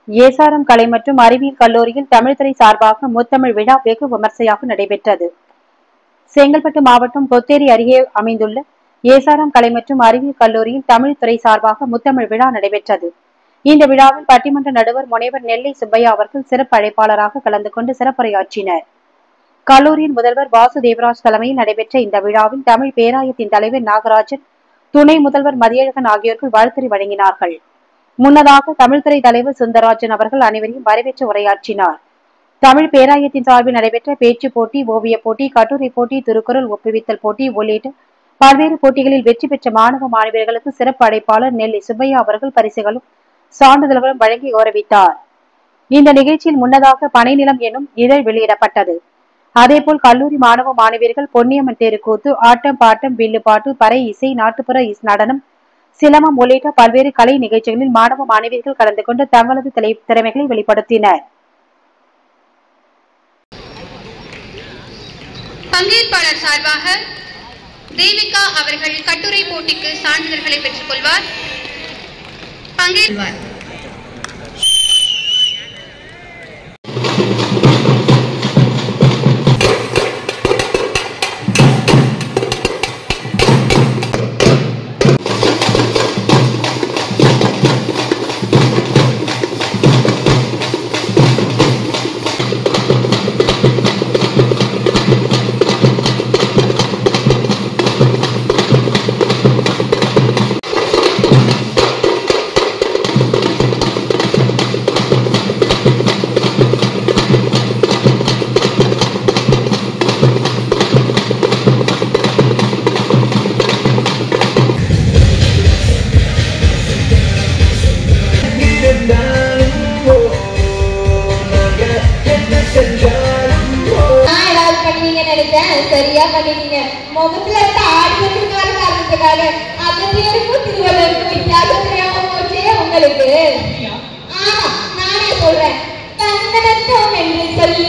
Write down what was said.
ஏசாரம் கலை மற்றும் அறிவியல் கல்லூரியில் தமிழ்துறை சார்பாக முத்தமிழ் விழா வெகு விமர்சையாக நடைபெற்றது செங்கல்பட்டு மாவட்டம் பொத்தேரி அருகே அமைந்துள்ள ஏசாரம் கலை மற்றும் அறிவியல் கல்லூரியில் தமிழ் துறை சார்பாக முத்தமிழ் விழா நடைபெற்றது இந்த விழாவில் பட்டிமன்ற நடுவர் முனைவர் நெல்லை சுப்பையா அவர்கள் சிறப்பு அழைப்பாளராக கலந்து கொண்டு சிறப்புரையாற்றினர் கல்லூரியின் முதல்வர் வாசு தேவராஜ் தலைமையில் நடைபெற்ற இந்த விழாவில் தமிழ் பேராயத்தின் தலைவர் நாகராஜன் துணை முதல்வர் மதியழகன் ஆகியோர்கள் வாழ்த்துரை வழங்கினார்கள் முன்னதாக தமிழ்துறை தலைவர் சுந்தரராஜன் அவர்கள் அனைவரையும் வரவேற்று உரையாற்றினார் தமிழ் பேராயத்தின் சார்பில் நடைபெற்ற பேச்சுப் போட்டி ஓவியப் போட்டி கட்டுரை போட்டி திருக்குறள் ஒப்புவித்தல் போட்டி உள்ளிட்ட பல்வேறு போட்டிகளில் வெற்றி பெற்ற மாணவ மாணவியர்களுக்கு சிறப்பு அழைப்பாளர் நெல்லை சுப்பையா அவர்கள் பரிசுகளும் சான்றிதழ்களும் வழங்கி கௌரவித்தார் இந்த நிகழ்ச்சியில் முன்னதாக பனைநிலம் எனும் இதழ் வெளியிடப்பட்டது அதேபோல் கல்லூரி மாணவ மாணவியர்கள் பொன்னியம்மன் தெருக்கூத்து ஆட்டம் பாட்டம் வில்லுப்பாட்டு பறை இசை நாட்டுப்புற இஸ் நடனம் சிலமம் உள்ளிட்ட பல்வேறு கலை நிகழ்ச்சிகளில் மாணவ மாணவியர்கள் கலந்து கொண்டு தங்களது திரை- திறமைகளை வெளிப்படுத்தினர் பங்கேற்பாளர் சார்பாக தேவிகா அவர்கள் கட்டுரை போட்டிக்கு சான்றிதழ்களை பெற்றுக் கொள்வார் பங்கேற்பார் நான் ஏதாவது பண்ணுவீங்கன்னு நினைச்சேன் சரியா பண்ணிட்டீங்க முகத்துல இருக்க ஆடி வச்சிருக்காத காரணத்துக்காக அகத்தியருக்கும் திருவள்ளுவருக்கும் வித்தியாசம் தெரியாம போச்சே உங்களுக்கு ஆமா நானே சொல்றேன் தன்னடக்கம் என்று சொல்லி